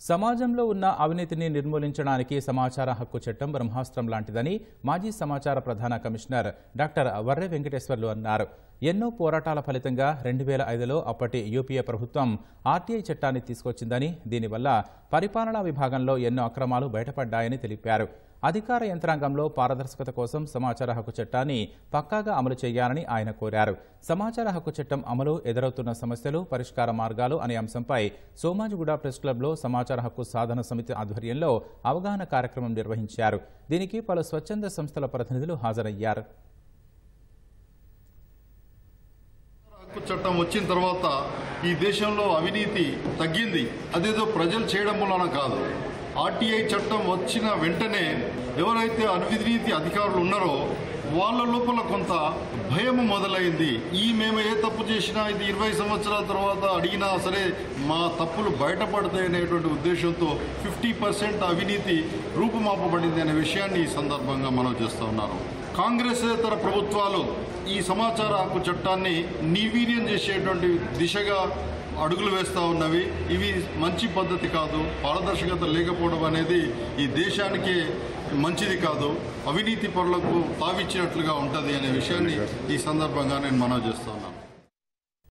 సమాజంలో ఉన్న అవినీతిని నిర్మూలించడానికి సమాచార హక్కు చట్టం బ్రహ్మాస్త్రం లాంటిదని మాజీ సమాచార ప్రధాన కమిషనర్ డాక్టర్ వర్రె వెంకటేశ్వర్లు అన్నారు ఎన్నో పోరాటాల ఫలితంగా రెండు వేల ఐదులో అప్పటి యూపీఏ ప్రభుత్వం ఆర్టీఐ చట్టాన్ని తీసుకొచ్చిందని దీనివల్ల పరిపాలనా విభాగంలో ఎన్నో అక్రమాలు బయటపడ్డాయని తెలిపారు అధికార యంత్రాంగంలో పారదర్శకత కోసం సమాచార హక్కు చట్టాన్ని పక్కాగా అమలు చేయాలని ఆయన కోరారు సమాచార హక్కు చట్టం అమలు ఎదురవుతున్న సమస్యలు పరిష్కార మార్గాలు అనే అంశంపై సోమాజిగూడ ప్రెస్ క్లబ్లో సమాచార హక్కు సాధన సమితి ఆధ్వర్యంలో అవగాహన కార్యక్రమం నిర్వహించారు దీనికి పలు స్వచ్ఛంద సంస్థల ప్రతినిధులు హాజరయ్యారు హక్కు చట్టం వచ్చిన తర్వాత ఈ దేశంలో అవినీతి తగ్గింది అదేదో ప్రజలు చేయడం వలన కాదు ఆర్టీఐ చట్టం వచ్చిన వెంటనే ఎవరైతే అవినీతి అధికారులు ఉన్నారో వాళ్ళ లోపల కొంత భయం మొదలైంది ఈ మేము ఏ తప్పు చేసినా ఇది ఇరవై సంవత్సరాల తర్వాత అడిగినా సరే మా తప్పులు బయటపడతాయి అనేటువంటి ఉద్దేశంతో ఫిఫ్టీ పర్సెంట్ అవినీతి రూపుమాపబడింది అనే విషయాన్ని ఈ సందర్భంగా మనం చేస్తూ ఉన్నారు కాంగ్రెసేతర ప్రభుత్వాలు ఈ సమాచార హక్కు చట్టాన్ని నిర్వీర్యం చేసేటువంటి దిశగా అడుగులు వేస్తూ ఉన్నవి ఇవి మంచి పద్ధతి కాదు పారదర్శకత లేకపోవడం అనేది ఈ దేశానికి మంచిది కాదు అవినీతి పరులకు తావిచ్చినట్లుగా ఉంటుంది అనే విషయాన్ని ఈ సందర్భంగా నేను మనవి చేస్తా ఉన్నాను